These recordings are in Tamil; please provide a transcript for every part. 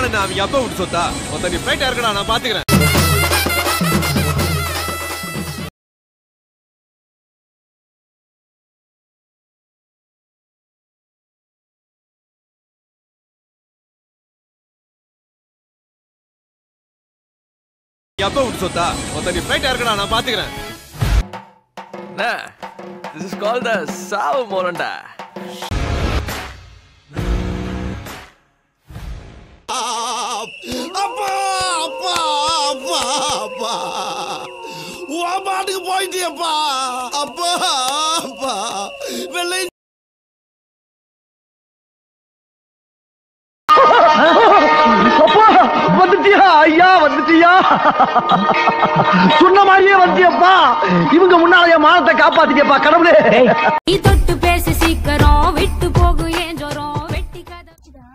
வாழ அவங்க அப்பா விட்டு சொத்தா மொத்த நீ ஃபிளைட் இருக்கடா நான் பாத்துக்கிறேன் அப்பா விட்டு சொத்தா மொத்த நீ ஃபிளைட் இருக்கடா நான் பாத்துக்கிறேன் திஸ் இஸ் கால் த சாவு மோரண்டா அப்பா அப்பா அப்பா அப்பா உன் பாட்டுக்கு போயிட்டியப்பா அப்பா அப்பா வெள்ளை வந்துட்டியா ஐயா வந்துட்டியா சொன்ன மாதிரியே வந்துட்டியப்பா இவங்க முன்னால என் மானத்தை காப்பாத்திட்டியப்பா கடவுளே நீ தொட்டு பேசி சீக்கிரம் விட்டு போகும் ஏன் ஜோரம் வெட்டி கதை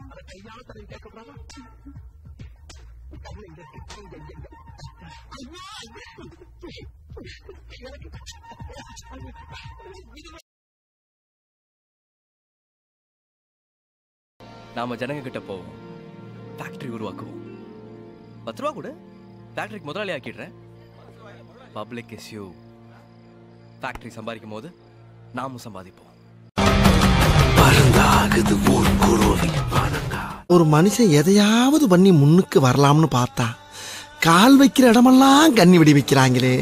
நாம ஜனங்க கிட்ட போவோம் ஃபேக்டரி உருவாக்குவோம் பத்து ரூபா கூட ஃபேக்டரிக்கு முதலாளி ஆக்கிடுறேன் பப்ளிக் இஸ் யூ ஃபேக்டரி சம்பாதிக்கும் போது நாமும் சம்பாதிப்போம் ஒரு மனுஷன் எதையாவது பண்ணி முன்னுக்கு வரலாம்னு பார்த்தா கால் வைக்கிற இடமெல்லாம் கண்ணி வெடி வைக்கிறாங்களே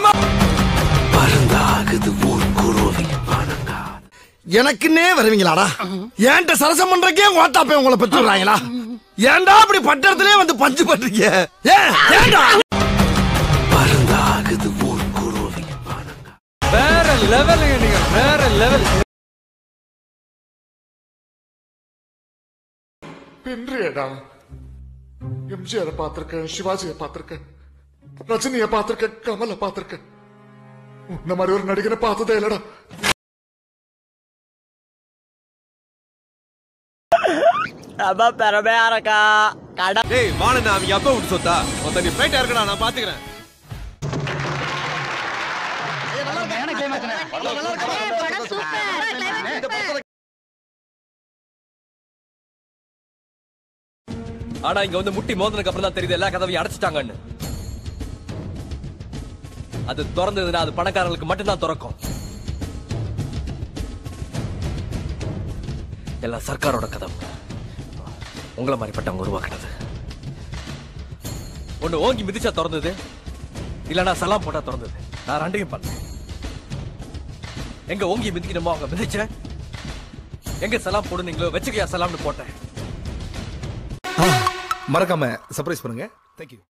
எனக்குன்னே வருவீங்களாடா ஏன்ட்ட சரசம் பண்றக்கே ஓட்டாப்பே உங்களை பெற்றுறாங்களா ஏன்டா அப்படி பட்டத்திலே வந்து பஞ்சு பண்றீங்க ஏன் ஏன்டா வேற லெவல் நீங்க வேற லெவல் பெண்றியடா எம்ஜிஆரை பார்த்திருக்கேன் சிவாஜியை பார்த்திருக்கேன் ரஜினியை பார்த்திருக்கேன் கமலை பார்த்திருக்கேன் உன்ன மாதிரி ஒரு நடிகனை பார்த்ததே இல்லடா டேய் வாழ அவங்க அப்பா விட்டு சொத்தா மொத்த நீ ஃபிளைட் இருக்கடா நான் பாத்துக்கிறேன் ஆனா இங்க வந்து முட்டி மோதினதுக்கு அப்புறம் தான் தெரியுது எல்லா கதவையும் அடைச்சிட்டாங்கன்னு அது திறந்ததுன்னா அது பணக்காரங்களுக்கு மட்டும்தான் திறக்கும் எல்லாம் சர்க்காரோட கதவு உங்களை மாதிரிப்பட்டவங்க உருவாக்குனது ஒண்ணு ஓங்கி மிதிச்சா திறந்தது இல்லனா சலாம் போட்டா திறந்தது நான் ரெண்டையும் பண்ணேன் எங்க ஓங்கி மிதிக்கணுமோ அவங்க மிதிச்சேன் எங்க சலாம் போடுனீங்களோ வச்சுக்கையா சலாம்னு போட்டேன் மறக்காம சர்ப்ரைஸ் பண்ணுங்க தேங்க்யூ